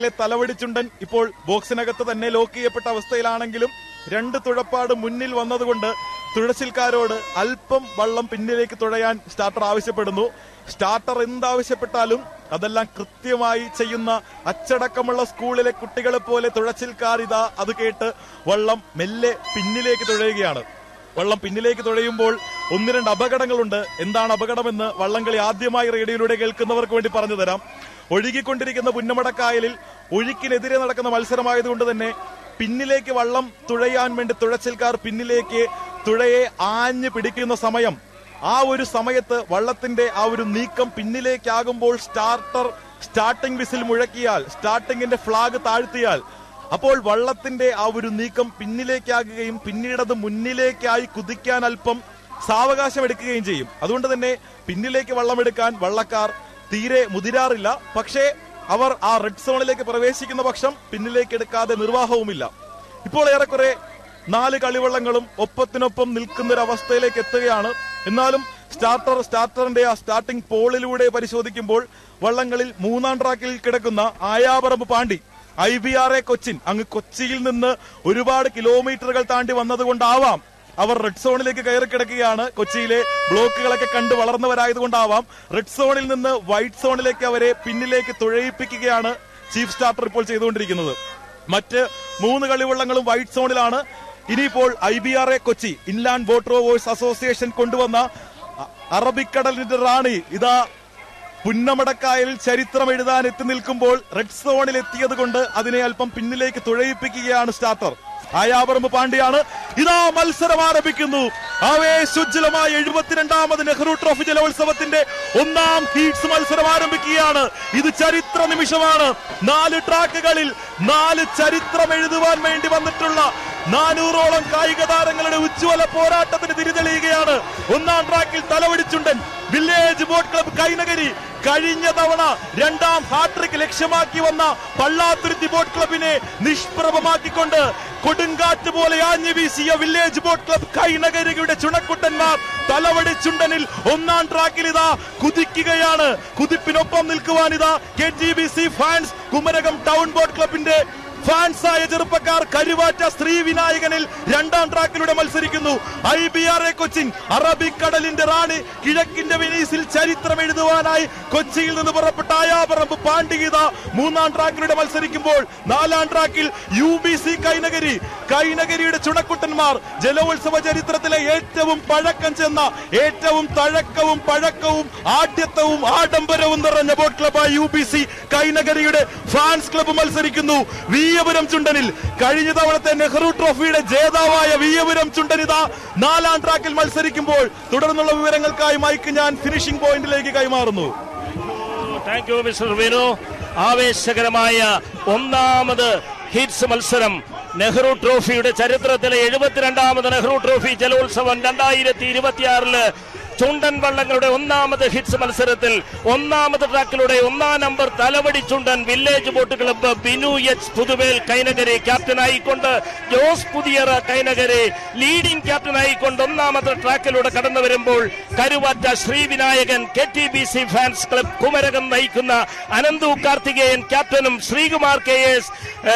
തലവടിച്ചുണ്ടൻ ഇപ്പോൾ ബോക്സിനകത്ത് തന്നെ ലോക്ക് ചെയ്യപ്പെട്ട അവസ്ഥയിലാണെങ്കിലും രണ്ട് തുഴപ്പാട് മുന്നിൽ വന്നതുകൊണ്ട് തുഴച്ചിൽക്കാരോട് അല്പം വള്ളം പിന്നിലേക്ക് തുഴയാൻ സ്റ്റാർട്ടർ ആവശ്യപ്പെടുന്നു സ്റ്റാർട്ടർ എന്താവശ്യപ്പെട്ടാലും അതെല്ലാം കൃത്യമായി ചെയ്യുന്ന അച്ചടക്കമുള്ള സ്കൂളിലെ കുട്ടികളെ പോലെ തുഴച്ചിൽക്കാർ ഇതാ അത് കേട്ട് വള്ളം മെല്ലെ പിന്നിലേക്ക് തുഴയുകയാണ് വള്ളം പിന്നിലേക്ക് തുഴയുമ്പോൾ ഒന്ന് രണ്ട് അപകടങ്ങളുണ്ട് എന്താണ് അപകടമെന്ന് വള്ളംകളി ആദ്യമായി റേഡിയോയിലൂടെ കേൾക്കുന്നവർക്ക് വേണ്ടി പറഞ്ഞു തരാം ഒഴുകിക്കൊണ്ടിരിക്കുന്ന പുന്നമടക്കായലിൽ ഒഴുക്കിനെതിരെ നടക്കുന്ന മത്സരമായതുകൊണ്ട് തന്നെ പിന്നിലേക്ക് വള്ളം തുഴയാൻ വേണ്ടി തുഴച്ചിൽക്കാർ പിന്നിലേക്ക് തുഴയെ ആഞ്ഞു പിടിക്കുന്ന സമയം ആ ഒരു സമയത്ത് വള്ളത്തിന്റെ ആ ഒരു നീക്കം പിന്നിലേക്കാകുമ്പോൾ സ്റ്റാർട്ടർ സ്റ്റാർട്ടിംഗ് വിസിൽ മുഴക്കിയാൽ സ്റ്റാർട്ടിങ്ങിന്റെ ഫ്ലാഗ് താഴ്ത്തിയാൽ അപ്പോൾ വള്ളത്തിന്റെ ആ ഒരു നീക്കം പിന്നിലേക്കാകുകയും പിന്നീടത് മുന്നിലേക്കായി കുതിക്കാൻ അല്പം സാവകാശം എടുക്കുകയും ചെയ്യും അതുകൊണ്ട് തന്നെ പിന്നിലേക്ക് വള്ളമെടുക്കാൻ വള്ളക്കാർ തീരെ മുതിരാറില്ല പക്ഷേ അവർ ആ റെഡ് സോണിലേക്ക് പ്രവേശിക്കുന്ന പക്ഷം പിന്നിലേക്ക് എടുക്കാതെ നിർവാഹവുമില്ല ഇപ്പോൾ ഏറെക്കുറെ നാല് കളിവള്ളങ്ങളും ഒപ്പത്തിനൊപ്പം നിൽക്കുന്ന ഒരു അവസ്ഥയിലേക്ക് എത്തുകയാണ് എന്നാലും സ്റ്റാർട്ടർ സ്റ്റാർട്ടറിന്റെ ആ സ്റ്റാർട്ടിംഗ് പോളിലൂടെ പരിശോധിക്കുമ്പോൾ വള്ളങ്ങളിൽ മൂന്നാം ട്രാക്കിൽ കിടക്കുന്ന Ayaparambu Pandi I B R A Cochin അങ്ങ് കൊച്ചിയിൽ നിന്ന് ഒരുപാട് കിലോമീറ്ററുകൾ താണ്ടി വന്നതുകൊണ്ടാവാം അവർ റെഡ് സോണിലേക്ക് കയറി കിടക്കുകയാണ് കൊച്ചിയിലെ ബ്ലോക്കുകളൊക്കെ കണ്ട് വളർന്നവരായതുകൊണ്ടാവാം റെഡ് സോണിൽ നിന്ന് വൈറ്റ് സോണിലേക്ക് അവരെ പിന്നിലേക്ക് തുഴയിപ്പിക്കുകയാണ് ചീഫ് സ്റ്റാർട്ടർ ഇപ്പോൾ ചെയ്തുകൊണ്ടിരിക്കുന്നത് മറ്റ് മൂന്ന് കളിവള്ളങ്ങളും വൈറ്റ് സോണിലാണ് ഇനിയിപ്പോൾ I B R A Kochi inland boat rowers association കൊണ്ടുവന്ന അ- അറബിക്കടലിന്റെ റാണി ഇതാ പുന്നമടക്കായലിൽ ചരിത്രം എഴുതാൻ എത്തി നിൽക്കുമ്പോൾ റെഡ് സോണിൽ എത്തിയത് കൊണ്ട് അതിനെ അല്പം പിന്നിലേക്ക് തുഴയിപ്പിക്കുകയാണ് സ്റ്റാർട്ടർ ആയാപറമ്പ് പാണ്ഡ്യയാണ് ഇതാ മത്സരം ആരംഭിക്കുന്നു ആവേശോജ്വലമായ എഴുപത്തിരണ്ടാമത് നെഹ്റു ട്രോഫി ജലോത്സവത്തിന്റെ ഒന്നാം ഹീറ്റ്സ് മത്സരം ആരംഭിക്കുകയാണ് ഇത് ചരിത്ര നിമിഷമാണ് നാല് ട്രാക്കുകളിൽ നാല് ചരിത്രം എഴുതുവാൻ വേണ്ടി വന്നിട്ടുള്ള നാനൂറോളം കായിക താരങ്ങളുടെ ഉജ്ജ്വല പോരാട്ടത്തിന് തിരിതെളിയുകയാണ് ഒന്നാം ട്രാക്കിൽ തലവടിച്ചുണ്ടൻ വില്ലേജ് ബോട്ട് ക്ലബ് കൈനഗരി കഴിഞ്ഞ തവണ രണ്ടാം ഹാട്രിക് ലക്ഷ്യമാക്കി വന്ന പള്ളാത്തുരുത്തി ബോട്ട് ക്ലബിനെ നിഷ്പ്രഭമാക്കിക്കൊണ്ട് കൊടുങ്കാറ്റ് പോലെ ആഞ്ഞു വീശിയ വില്ലേജ് ബോട്ട് ക്ലബ് കൈനഗരിയുടെ ചുണക്കുട്ടന്മാർ തലവടി ചുണ്ടനിൽ ഒന്നാം ട്രാക്കിൽ ഇതാ കുതിക്കുകയാണ് കുതിപ്പിനൊപ്പം നിൽക്കുവാൻ ഇതാ K G B C fans Kumarakom town boat ക്ലബിന്റെ ഫാൻസായ ചെറുപ്പക്കാർ കരുവാറ്റ ശ്രീ വിനായകനിൽ രണ്ടാം ട്രാക്കിലൂടെ മത്സരിക്കുന്നു I B R A Cochin അറബിക്കടലിന്റെ റാണി കിഴക്കിന്റെ വെനീസിൽ ചരിത്രം എഴുതുവാനായി കൊച്ചിയിൽ നിന്ന് പുറപ്പെട്ട ആയാപറമ്പ് പാണ്ഡിഗീത മൂന്നാം ട്രാക്കിലൂടെ മത്സരിക്കുമ്പോൾ നാലാം ട്രാക്കിൽ യു ബി സി കൈനഗരി കൈനഗരിയുടെ ചുണക്കുട്ടന്മാർ ജലോത്സവ ചരിത്രത്തിലെ ഏറ്റവും പഴക്കം ചെന്ന ഏറ്റവും തഴക്കവും പഴക്കവും ആഢ്യത്വവും ആഡംബരവും നിറഞ്ഞ ബോട്ട് ക്ലബായ യു ബി സി കൈനഗരിയുടെ ഫാൻസ് ക്ലബ്ബ് മത്സരിക്കുന്നു വിയപുരം ചുണ്ടനിൽ കഴിഞ്ഞ തവണത്തെ നെഹ്റു ട്രോഫിയുടെ ജേതാവായ വിയപുരം ചുണ്ടനിത നാലാം ട്രാക്കിൽ മത്സരിക്കുമ്പോൾ തുടർന്നുള്ള വിവരങ്ങൾക്കായി മൈക്ക് ഞാൻ ഫിനിഷിംഗ് പോയിന്റിലേക്ക് കൈമാറുന്നു താങ്ക് യു മിസ്റ്റർ വിനു ആവേശകരമായ ഒന്നാമത് ഹിറ്റ്സ് മത്സരം നെഹ്റു ട്രോഫിയുടെ ചരിത്രത്തിലെ എഴുപത്തിരണ്ടാമത് നെഹ്റു ട്രോഫി ജലോത്സവം രണ്ടായിരത്തി ഇരുപത്തിയാറില് ചുണ്ടൻ വള്ളങ്ങളുടെ ഒന്നാമത് ഹിറ്റ്സ് മത്സരത്തിൽ ഒന്നാമത് ട്രാക്കിലൂടെ ഒന്നാം number Thalavadi Chundan village boat club Binu H Puthuvel Kainakary ക്യാപ്റ്റനായിക്കൊണ്ട് ജോസ് പുതിയറ കൈനഗരി ലീഡിംഗ് ക്യാപ്റ്റനായിക്കൊണ്ട് ഒന്നാമത്തെ ട്രാക്കിലൂടെ കടന്നു വരുമ്പോൾ Karuvatta Sreevinayakan K T B C fans club Kumarakom നയിക്കുന്ന അനന്തു കാർത്തികേയൻ ക്യാപ്റ്റനും ശ്രീകുമാർ കെ എസ്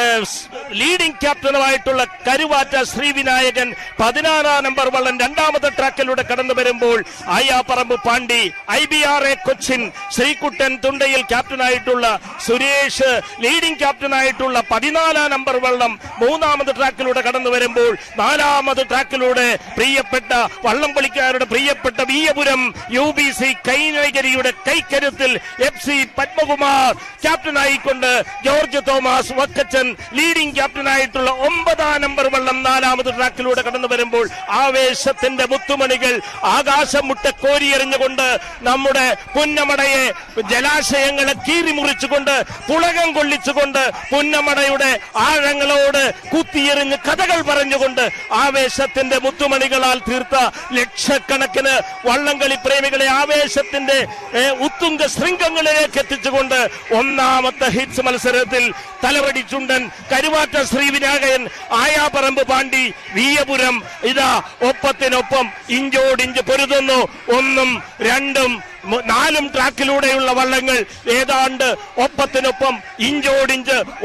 ലീഡിംഗ് ക്യാപ്റ്റനുമായിട്ടുള്ള കരുവാറ്റ ശ്രീവിനായകൻ പതിനാറാം നമ്പർ വള്ളം രണ്ടാമത്തെ ട്രാക്കിലൂടെ കടന്നു വരുമ്പോൾ Ayaparambu Pandi I B R A Cochin Sreekuttan Thundayil ക്യാപ്റ്റനായിട്ടുള്ള സുരേഷ് ലീഡിംഗ് ക്യാപ്റ്റനായിട്ടുള്ള പതിനാലാം നമ്പർ വള്ളം മൂന്നാമത് ട്രാക്കിലൂടെ കടന്നു വരുമ്പോൾ നാലാമത് ട്രാക്കിലൂടെ പ്രിയപ്പെട്ട വള്ളംപളിക്കാരുടെ പ്രിയപ്പെട്ട വീയപുരം യു ബി സി കൈനഗരിയുടെ കൈക്കരുത്തിൽ എഫ് സി പത്മകുമാർ ക്യാപ്റ്റനായിക്കൊണ്ട് ജോർജ് തോമസ് വക്കച്ചൻ ലീഡിംഗ് ക്യാപ്റ്റനായിട്ടുള്ള ഒമ്പതാം നമ്പർ വള്ളം നാലാമത് ട്രാക്കിലൂടെ കടന്നു വരുമ്പോൾ ആവേശത്തിന്റെ മുത്തുമണികൾ ആകാശം മുട്ട കോരിയെറിഞ്ഞുകൊണ്ട് നമ്മുടെ പുന്നമടയെ ജലാശയങ്ങളെ കീറി മുറിച്ചുകൊണ്ട് പുളകം കൊള്ളിച്ചുകൊണ്ട് പുന്നമടയുടെ ആഴങ്ങളോട് കുത്തിയെറിഞ്ഞ് കഥകൾ പറഞ്ഞുകൊണ്ട് ആവേശത്തിന്റെ മുത്തുമണികളാൽ തീർത്ത ലക്ഷക്കണക്കിന് വള്ളംകളി പ്രേമികളെ ആവേശത്തിന്റെ ഏ, ഉത്തുംഗ ശൃംഗങ്ങളിലേക്ക് എത്തിച്ചുകൊണ്ട് ഒന്നാമത്തെ ഹിറ്റ്സ് മത്സരത്തിൽ തലവടി ചുണ്ടൻ കരുവാറ്റ ശ്രീവിനായകൻ ആയാപറമ്പ് പാണ്ഡി വീയപുരം ഇതാ ഒപ്പത്തിനൊപ്പം ഇഞ്ചോടിഞ്ച് പൊരുതുന്നു ഒന്നും രണ്ടും മു- നാലും ട്രാക്കിലൂടെയുള്ള വള്ളങ്ങൾ ഏതാണ്ട് ഒപ്പത്തിനൊപ്പം ഇഞ്ചോടിഞ്ച്